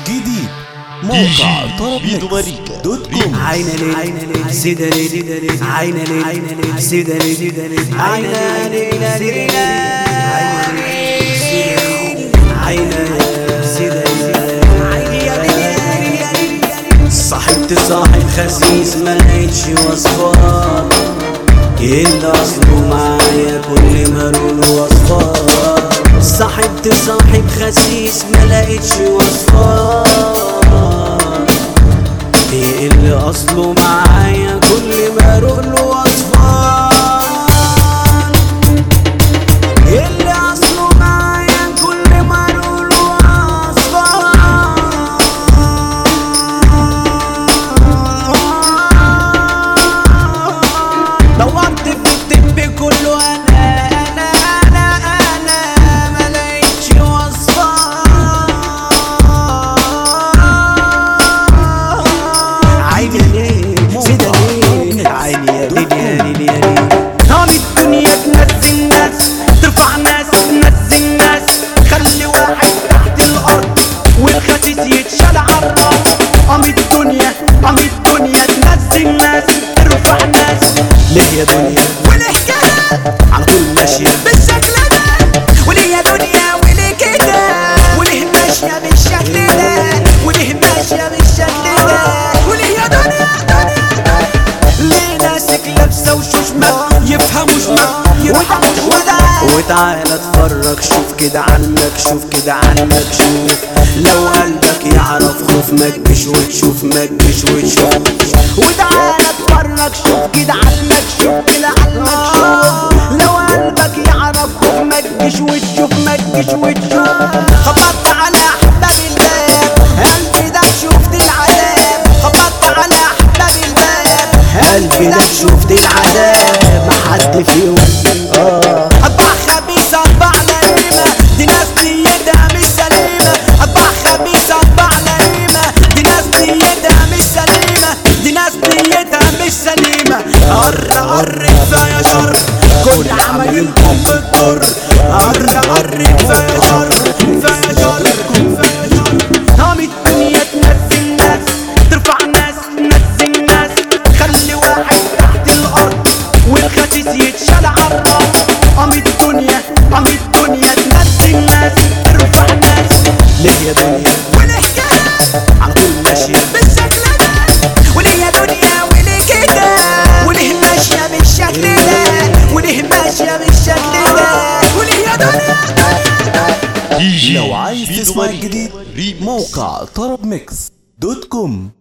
جديد دي موقع جي طرب فيدو ميكس ماريكا. دوت كوم عين ليل سيدة ليل عين ليل سيدة ليل عين ليل عين سيدة صاحبت صاحب خسيس ما لقيتش وصفات إلا أصله معايا كل ما له وصفات صاحبت صاحب خسيس ما لقيتش وصفات اللي اصله معايا كل ما اروح له وصفان اللي اصله معايا كل ما اروح له وصفان دورت في الطب كله انا انا انا انا ما لقيتش وصفان عيني ليه سيدة ليه عيني يا ليل يا ليل يا ليل طال الدنيا تنزل ناس ترفع ناس تنزل ناس خلي واحد تحت الارض والخسيس يتشال عالراس قام الدنيا قام الدنيا تنزل ناس ترفع ناس ليه يا دنيا وليه كده على طول ماشية بالشكل ده وليه يا دنيا وليه كده وليه ماشية بالشكل ده وليه ماشية بالشكل ده وليه يا دنيا دنيا ليه ناسك لابسه وشوشمة يفهموا شمال يفهموا وده وتعالى اتفرج شوف كده عنك شوف كده عنك شوف لو قلبك يعرف خوف ما تجيش وتشوف ما تجيش وتشوف وتعالى اتفرج شوف كده عنك شوف كده عنك شوف لو قلبك يعرف خوف ما تجيش وتشوف ما تجيش وتشوف خبطت على احباب الباب قلبي ده شفت العذاب خبطت على احباب الباب قلبي ده شفت العذاب ما حد فيهم اه اطبع خبيثة اطبع لئيمة دي ناس نيتها مش سليمة اطبع خبيثة اطبع لئيمة دي ناس نيتها مش سليمة دي ناس نيتها مش سليمة قر قر كفاية شر كل عمايلكم بالضر قر قر كفاية شر كفاية شر كفاية شر قام الدنيا تنزل ناس ترفع ناس تنزل ناس خلي واحد تحت الارض والخسيس يتشال عالراس قام الدنيا قام الدنيا تنزل ناس ترفع ناس ليه يا دنيا وليه كده على طول ماشية بالشكل ده وليه يا دنيا وليه كده وليه ماشية بالشكل ده وليه ماشية بالشكل ده وليه يا دنيا دي جي لو عايز فيدو تسمع ماريكا. الجديد ريميكس. موقع طرب ميكس دوت كوم